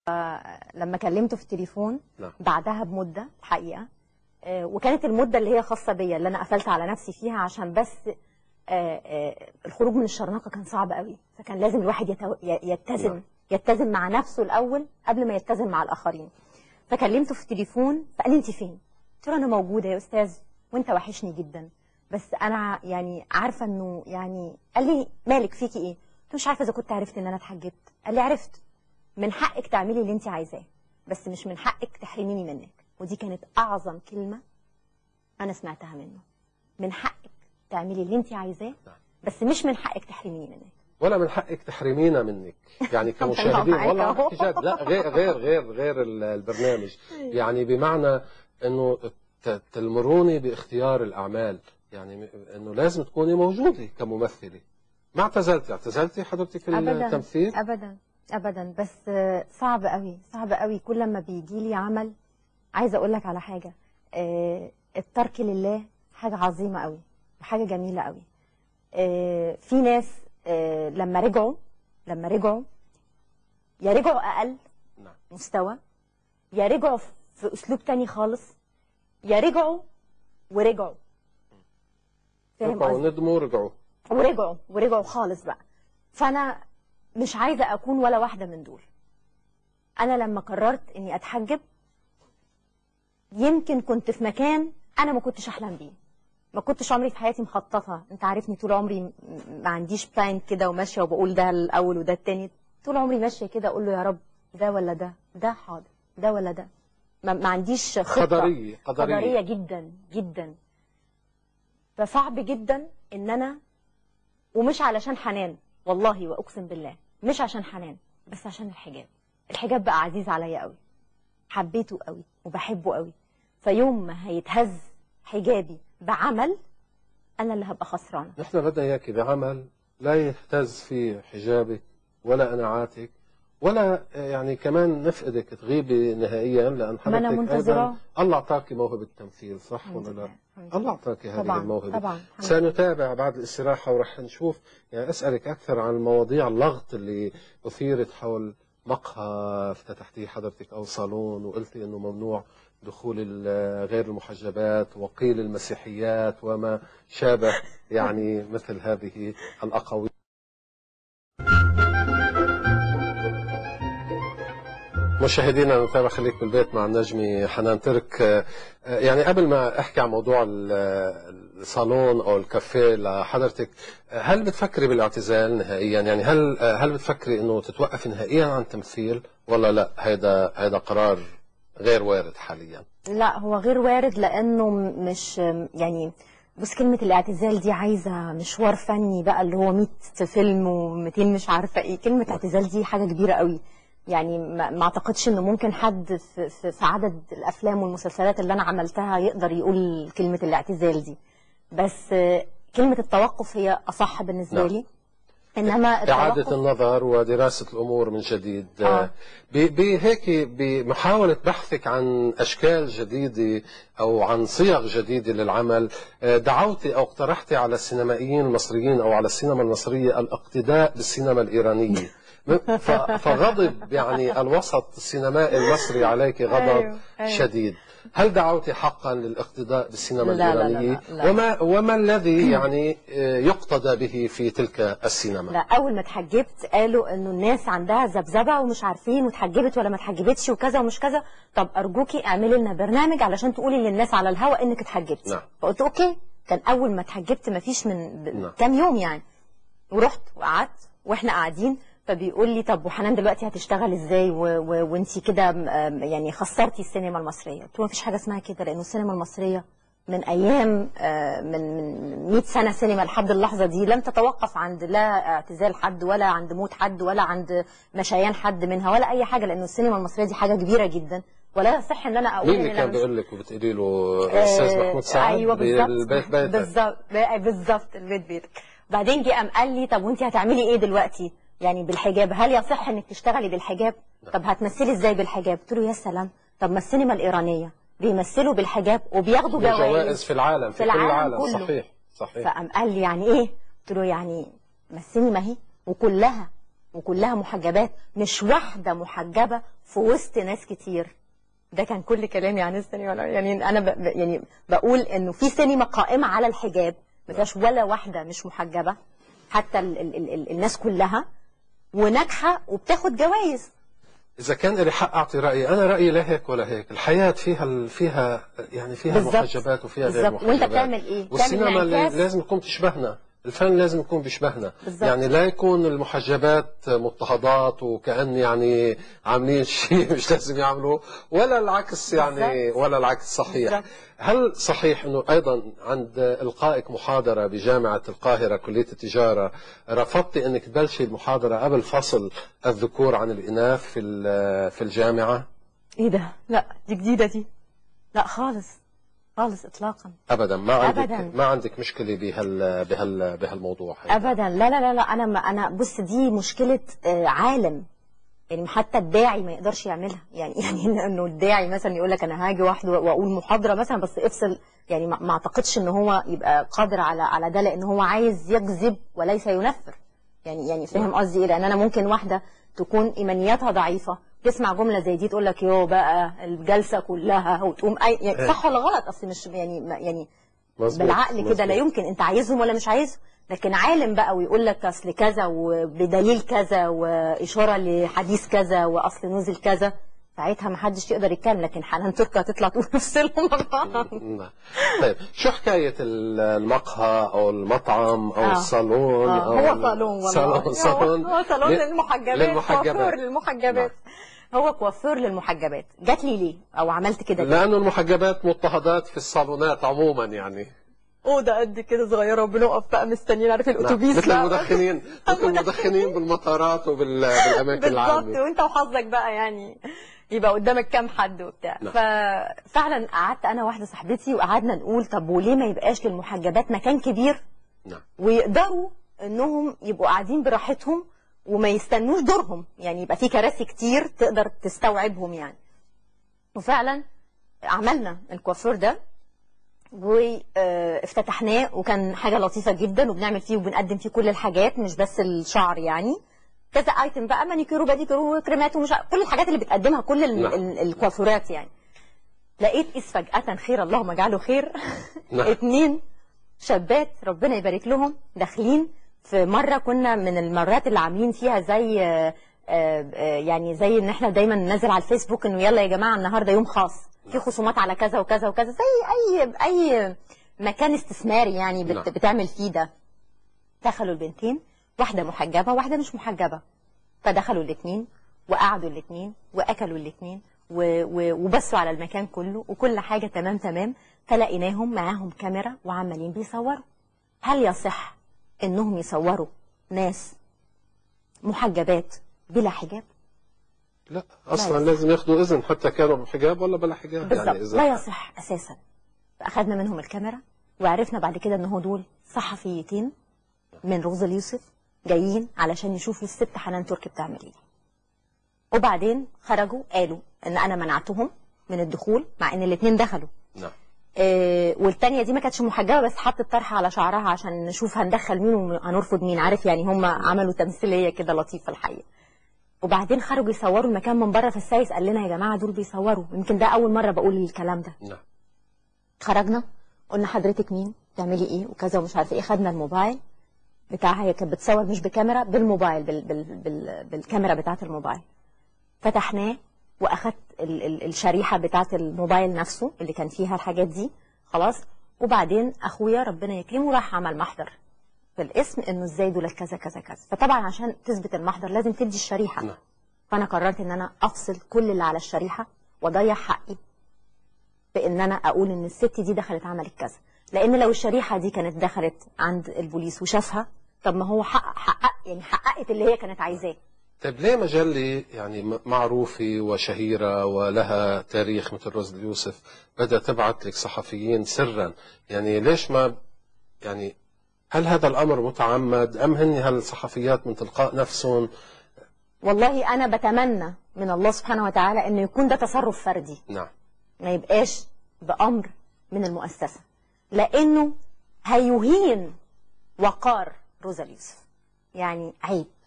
لما كلمته في التليفون نعم. بعدها بمده الحقيقه آه، وكانت المده اللي هي خاصه بيا اللي انا قفلت على نفسي فيها عشان بس آه، آه، الخروج من الشرنقه كان صعب قوي فكان لازم الواحد يتو- ي- يتزن نعم. يتزن مع نفسه الاول قبل ما يتزن مع الاخرين فكلمته في التليفون فقال لي انت فين قلت له انا موجوده يا استاذ وانت وحشني جدا بس انا يعني عارفه انه يعني قال لي مالك فيكي ايه قلت له مش عارفه اذا كنت عرفت ان انا اتحجبت قال لي عرفت من حقك تعملي اللي انت عايزاه بس مش من حقك تحرميني منك ودي كانت اعظم كلمه انا سمعتها منه من حقك تعملي اللي انت عايزاه نعم. بس مش من حقك تحرميني منك ولا من حقك تحرمينا منك يعني كمشاهدين معاك والله أهو. بحكي جد لا غير غير غير غير ال- البرنامج يعني بمعنى انه ت- تلمروني باختيار الاعمال يعني م- انه لازم تكوني موجوده كممثله ما اعتزلتي اعتزلتي حضرتك في ابدا التمثيل ابدا ابدا بس آه، صعب قوي صعب قوي كل لما بيجي لي عمل عايزه اقول لك على حاجه آه، الترك لله حاجه عظيمه قوي وحاجه جميله قوي آه، في ناس آه، لما رجعوا لما رجعوا يا رجعوا اقل نعم مستوى يا رجعوا في اسلوب تاني خالص يا رجعوا ورجعوا فاهم رجعوا قصدي ندموا رجعوا ورجعوا ورجعوا خالص بقى فانا مش عايزه اكون ولا واحده من دول انا لما قررت اني اتحجب يمكن كنت في مكان انا ما كنتش احلم بيه ما كنتش عمري في حياتي مخططه انت عارفني طول عمري م- ما عنديش بلان كده وماشيه وبقول ده الاول وده التاني طول عمري ماشيه كده اقول له يا رب ده ولا ده ده حاضر ده ولا ده ما, ما عنديش خطه قدريه قدريه قدريه جدا جدا فصعب جدا ان انا ومش علشان حنان والله واقسم بالله مش عشان حنان بس عشان الحجاب الحجاب بقى عزيز عليا قوي حبيته قوي وبحبه قوي فيوم ما هيتهز حجابي بعمل انا اللي هبقى خسرانه نحن بدنا اياك بعمل لا يهتز فيه حجابك ولا قناعاتك ولا يعني كمان نفقدك تغيبي نهائيا لان ما أنا حضرتك منتظرة. ايضا الله اعطاك موهبه التمثيل صح الحمد ولا لا؟ لله، الحمد الله لله. اعطاك هذه طبعا الموهبه طبعا الحمد لله. سنتابع بعد الاستراحه ورح نشوف يعني اسالك اكثر عن مواضيع اللغط اللي اثيرت حول مقهى افتتحتيه حضرتك او صالون وقلتي انه ممنوع دخول ال- غير المحجبات وقيل المسيحيات وما شابه يعني مثل هذه الاقاويل مشاهدينا نتابع خليك بالبيت مع النجمة حنان ترك آه، آه، يعني قبل ما احكي عن موضوع ال- الصالون او الكافيه لحضرتك آه، هل بتفكري بالاعتزال نهائيا يعني هل آه، هل بتفكري انه تتوقفي نهائيا عن التمثيل ولا لا هيدا هيدا قرار غير وارد حاليا لا هو غير وارد لانه م- مش يعني بص كلمة الاعتزال دي عايزة مشوار فني بقى اللي هو 100 فيلم و200 مش عارفة ايه كلمة اعتزال دي حاجة كبيرة قوي يعني ما ما اعتقدش انه ممكن حد في, في, في عدد الافلام والمسلسلات اللي انا عملتها يقدر يقول كلمة الاعتزال دي بس آه، كلمة التوقف هي اصح بالنسبة نعم. لي انما إعادة التوقف النظر ودراسة الأمور من جديد آه. ب- بهيك بمحاولة بحثك عن أشكال جديدة أو عن صيغ جديدة للعمل آه، دعوتي أو اقترحتي على السينمائيين المصريين أو على السينما المصرية الاقتداء بالسينما الإيرانية ف- فغضب يعني الوسط السينمائي المصري عليك غضب أيوه، أيوه. شديد هل دعوت حقا للاقتداء بالسينما لا، لا، لا، الإيرانية لا، لا. وما, وما الذي يعني آه، يقتدى به في تلك السينما لا اول ما اتحجبت قالوا انه الناس عندها ذبذبه ومش عارفين واتحجبت ولا ما اتحجبتش وكذا ومش كذا طب ارجوكي اعملي لنا برنامج علشان تقولي للناس على الهوا انك اتحجبتي نعم. فقلت اوكي كان اول ما اتحجبت ما فيش من ب... نعم. كام يوم يعني ورحت وقعدت واحنا قاعدين فبيقول لي طب وحنان دلوقتي هتشتغل ازاي و... و... وانتي كده م- آم، يعني خسرتي السينما المصريه قلت له ما فيش حاجه اسمها كده لانه السينما المصريه من ايام آه، من من 100 سنه سينما لحد اللحظه دي لم تتوقف عند لا اعتزال حد ولا عند موت حد ولا عند مشيان حد منها ولا اي حاجه لانه السينما المصريه دي حاجه كبيره جدا ولا يصح ان انا اقول مين إن اللي أنا كان مش- بيقول لك وبتقولي له الاستاذ محمود سعد ايوه بالظبط بالبيت بيتك بالظبط ب- بالظبط البيت بيتك بعدين جه قام قال لي طب وانت هتعملي ايه دلوقتي يعني بالحجاب هل يصح انك تشتغلي بالحجاب طب هتمثلي ازاي بالحجاب قلت له يا سلام طب ما السينما الايرانيه بيمثلوا بالحجاب وبياخدوا جوائز جوائز في العالم في, في كل العالم العالم كله. صحيح صحيح فقام قال لي يعني ايه قلت له يعني ما السينما اهي وكلها وكلها محجبات مش واحده محجبه في وسط ناس كتير ده كان كل كلامي عن السينما ولا- يعني انا ب... ب- يعني بقول انه في سينما قائمه على الحجاب ما فيهاش ولا واحده مش محجبه حتى ال... ال... ال... ال... الناس كلها وناجحه وبتاخد جوائز اذا كان لي حق اعطي رايي انا رايي لا هيك ولا هيك الحياه فيها ال- فيها يعني فيها بالظبط. محجبات وفيها غير بالظبط. محجبات وأنت بتعمل إيه؟ بتعمل والسينما انعكاس؟ لازم تكون بتشبهنا الفن لازم يكون بيشبهنا بالظبط. يعني لا يكون المحجبات مضطهدات وكأن يعني عاملين شيء مش لازم يعملوا ولا العكس يعني بالظبط. ولا العكس صحيح بالظبط. هل صحيح انه ايضا عند القائك محاضره بجامعه القاهره كليه التجاره رفضتي انك تبلشي المحاضره قبل فصل الذكور عن الاناث في ال- في الجامعه؟ ايه ده لا دي جديده دي لا خالص خالص اطلاقا ابدا ما عندك أبداً. ما عندك مشكله بهال بهال بهالموضوع هيدا. ابدا لا لا لا لا انا ما انا بص دي مشكله آه، عالم يعني حتى الداعي ما يقدرش يعملها يعني يعني إن- انه الداعي مثلا يقول لك انا هاجي واحد واقول محاضره مثلا بس افصل يعني ما ما اعتقدش ان هو يبقى قادر على على ده لان هو عايز يجذب وليس ينفر يعني يعني فاهم قصدي ايه لان انا ممكن واحده تكون ايمانياتها ضعيفه تسمع جمله زي دي تقول لك يو بقى الجلسه كلها وتقوم أي يعني صح ولا غلط اصل مش يعني ما- يعني مظبوط، بالعقل كده لا مظبوط. يمكن انت عايزهم ولا مش عايزهم لكن عالم بقى ويقول لك اصل كذا وبدليل كذا واشاره لحديث كذا واصل نزل كذا ساعتها ما حدش يقدر يتكلم لكن حنان تركي هتطلع تقول نفسهم نعم. طيب شو حكايه ال- المقهى او المطعم او آه. الصالون آه، أو هو ال- صالون والله صالون صالون هو صالون ل- للمحجبات للمحجبات. كوافير للمحجبات هو كوافير للمحجبات جات لي ليه او عملت كده ليه لانه المحجبات مضطهدات في الصالونات عموما يعني اوضه قد كده صغيره وبنقف بقى مستنيين عارف نعم. الاتوبيس مثل بقى. المدخنين مثل المدخنين بالمطارات وبالاماكن بالظبط العامه وانت وحظك بقى يعني يبقى قدامك كام حد وبتاع نعم. ففعلا قعدت انا واحده صاحبتي وقعدنا نقول طب وليه ما يبقاش للمحجبات مكان كبير نعم ويقدروا انهم يبقوا قاعدين براحتهم وما يستنوش دورهم يعني يبقى في كراسي كتير تقدر تستوعبهم يعني وفعلا عملنا الكوافير ده وافتتحناه وكان حاجه لطيفه جدا وبنعمل فيه وبنقدم فيه كل الحاجات مش بس الشعر يعني كذا ايتم بقى مانيكير وباديكير وكريمات ومش عارف- كل الحاجات اللي بتقدمها كل ال- نعم. ال- الكوافيرات يعني لقيت إذ فجأة خير اللهم اجعله خير نعم. اتنين شابات ربنا يبارك لهم داخلين في مرة كنا من المرات اللي عاملين فيها زي آه، آه، آه، يعني زي ان احنا دايما ننزل على الفيسبوك انه يلا يا جماعة النهاردة يوم خاص في خصومات على كذا وكذا وكذا زي اي اي مكان استثماري يعني نعم. بت بتعمل فيه ده دخلوا البنتين واحدة محجبة واحدة مش محجبة فدخلوا الاثنين وقعدوا الاثنين واكلوا الاثنين و- و- وبصوا على المكان كله وكل حاجه تمام تمام فلقيناهم معاهم كاميرا وعمالين بيصوروا هل يصح انهم يصوروا ناس محجبات بلا حجاب لا اصلا يصح. لازم ياخذوا اذن حتى كانوا بحجاب ولا بلا حجاب بالظبط يعني لا يصح اساسا فاخدنا منهم الكاميرا وعرفنا بعد كده ان هو دول صحفيتين من روز اليوسف جايين علشان يشوفوا الست حنان تركي بتعمل ايه وبعدين خرجوا قالوا ان انا منعتهم من الدخول مع ان الاثنين دخلوا نعم آه، والتانية دي ما كانتش محجبة بس حطت طرحة على شعرها عشان نشوف هندخل مين وهنرفض مين عارف يعني هم عملوا تمثيلية كده لطيفة الحقيقة وبعدين خرجوا يصوروا المكان من بره فالسايس قال لنا يا جماعة دول بيصوروا يمكن ده أول مرة بقول الكلام ده نعم خرجنا قلنا حضرتك مين تعملي ايه وكذا ومش عارفه ايه خدنا الموبايل بتاعها هي كانت بتصور مش بكاميرا بالموبايل بال بال بال بالكاميرا بتاعه الموبايل فتحناه واخدت ال ال الشريحه بتاعه الموبايل نفسه اللي كان فيها الحاجات دي خلاص وبعدين اخويا ربنا يكرمه راح عمل محضر في الاسم انه ازاي دول كذا كذا كذا فطبعا عشان تثبت المحضر لازم تدي الشريحه نعم. فانا قررت ان انا افصل كل اللي على الشريحه واضيع حقي بان انا اقول ان الست دي دخلت عملت كذا لان لو الشريحه دي كانت دخلت عند البوليس وشافها طب ما هو حقق حقق يعني حققت اللي هي كانت عايزاه طيب ليه مجلة يعني م- معروفة وشهيرة ولها تاريخ مثل روز اليوسف بدأ تبعت لك صحفيين سرا يعني ليش ما يعني هل هذا الأمر متعمد أم هن هالصحفيات من تلقاء نفسهم والله انا بتمنى من الله سبحانه وتعالى انه يكون ده تصرف فردي نعم ما يبقاش بامر من المؤسسه لانه هيهين وقار روزا اليوسف يعني عيب